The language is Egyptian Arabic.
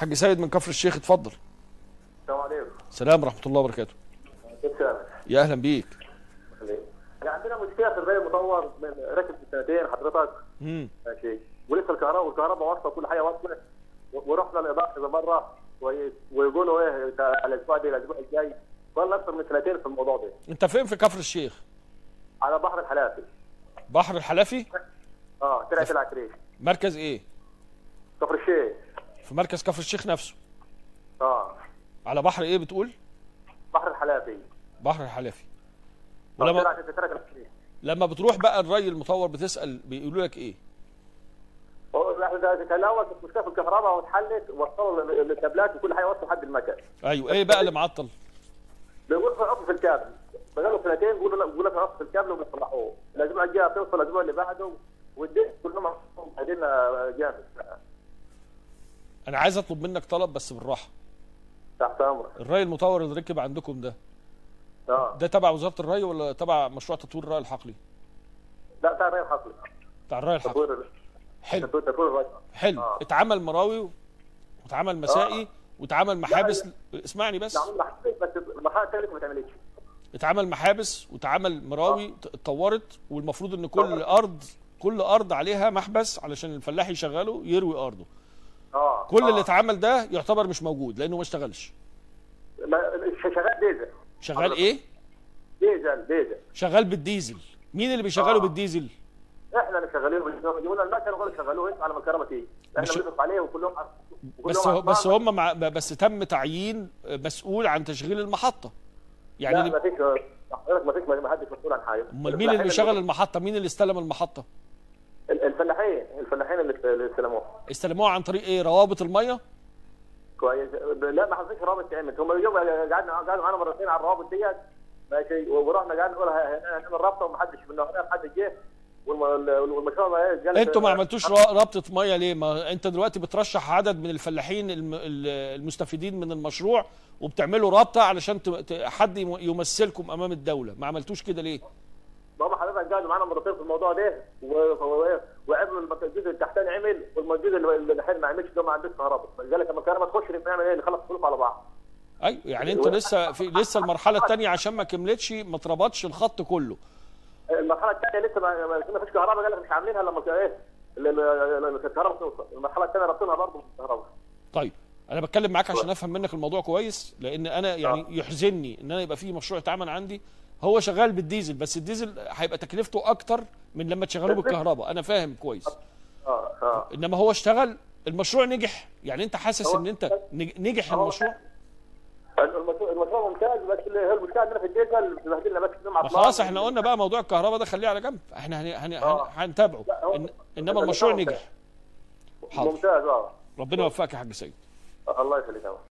حاج سيد من كفر الشيخ اتفضل السلام عليكم سلام ورحمه الله وبركاته السلام يا اهلا بيك احنا عندنا مشكله في الري المطور من ركب من سنتين حضرتك امم ماشي ولسه الكهرباء والكهرباء واصله كل حاجه واصله و- ورحنا الاضاءه كذا مره كويس ويقولوا ايه تا- الاسبوع ده الاسبوع الجاي ضل اكثر من سنتين في الموضوع ده انت فين في كفر الشيخ على بحر الحلافي بحر الحلفي اه ترعه العكريش مركز ايه كفر الشيخ في مركز كفر الشيخ نفسه اه على بحر ايه بتقول بحر الحلافي بحر الحلفي آه، ولما ترعه ترعه العكريش لما بتروح بقى الري المطور بتسال بيقولوا لك ايه هو احنا ده كان الاول كانت مشكله في الكهرباء واتحلت وصلوا لل- للكابلات وكل حاجه وصلوا لحد المكان ايوه ايه بقى اللي معطل بيقول في عطل في الكابل بقالوا سنتين بيقولوا بيقولوا في عطل في الكابل وبيصلحوه الاسبوع الجاي توصل الاسبوع اللي بعده والدنيا كلهم قاعدين جامد انا عايز اطلب منك طلب بس بالراحه تحت امرك الري المطور اللي ركب عندكم ده اه ده تبع وزاره الري ولا تبع مشروع تطوير الري الحقلي لا بتاع الري الحقلي بتاع الري الحقلي تطوير حلو تطوير تطوير الري حلو آه. اتعمل مراوي واتعمل مسائي واتعمل محابس اسمعني بس نعم محطوط بس المرحله الثانيه ما تعملتش اتعمل محابس واتعمل مراوي اتطورت والمفروض ان كل ارض كل ارض عليها محبس علشان الفلاح يشغله يروي ارضه اه كل آه. اللي اتعمل ده يعتبر مش موجود لانه ما اشتغلش ما- شغال ديزل شغال ايه ديزل ديزل شغال بالديزل مين اللي بيشغله آه. بالديزل احنا اللي شغالين يجيبوا لنا المكن ويقولوا شغلوه انت على ما الكهرباء تيجي احنا مش- بنصرف عليه وكلهم بس هو بس هم مع بس تم تعيين مسؤول عن تشغيل المحطه يعني لا اللي- ما فيش حضرتك ما فيش ما حدش مسؤول عن حاجه امال مين اللي بيشغل المحطه مين اللي استلم المحطه الفلاحين الفلاحين اللي اللي استلموها استلموها عن طريق ايه روابط الميه كويس لا ما حصلش رابط تعمل هم اليوم قعدنا قعدوا معانا مرتين على الروابط ديت ماشي ورحنا قعدنا نقول هنعمل رابطه ومحدش منا هنا حد جه والم- والمشروع ما إيه، جالس- انتوا ما عملتوش را- رابطه ميه ليه ما انت دلوقتي بترشح عدد من الفلاحين الم- ال- المستفيدين من المشروع وبتعملوا رابطه علشان ت- ت- حد يم- يمثلكم امام الدوله ما عملتوش كده ليه بابا حضرتك قعدوا معانا مرتين في الموضوع ده و- و- وعملوا الم- الجزء التحتاني عمل والجزء اللي اللي الحين ما عملش ده ما عندوش كهرباء قال لك لما الكهرباء تخش نعمل ايه نخلص الفلوس على بعض ايوه يعني انتوا لسه في لسه المرحله الثانيه عشان ما كملتش ما اتربطش الخط كله المرحله الثانيه لسه ما ما- ما فيش كهرباء قال لك مش عاملينها لما ك- ايه ال- ال- ال- الكهرباء توصل المرحله الثانيه رابطينها برضه بالكهرباء طيب انا بتكلم معاك عشان افهم منك الموضوع كويس لان انا يعني يحزنني ان انا يبقى في مشروع اتعمل عندي هو شغال بالديزل بس الديزل هيبقى تكلفته اكتر من لما تشغلوه بالكهرباء انا فاهم كويس اه اه انما هو اشتغل المشروع نجح يعني انت حاسس ان انت نج- نجح هو- المشروع المشروع المشروع ممتاز بس اللي هي المشكله عندنا في الديزل بيبهدلنا بس مع ما خلاص احنا قلنا بقى موضوع الكهرباء ده خليه على جنب احنا هن... هن... هن... آه. هنتابعه لا، هو- إن... انما المشروع نجح حاضر ممتاز اه ربنا يوفقك يا حاج سيد الله يخليك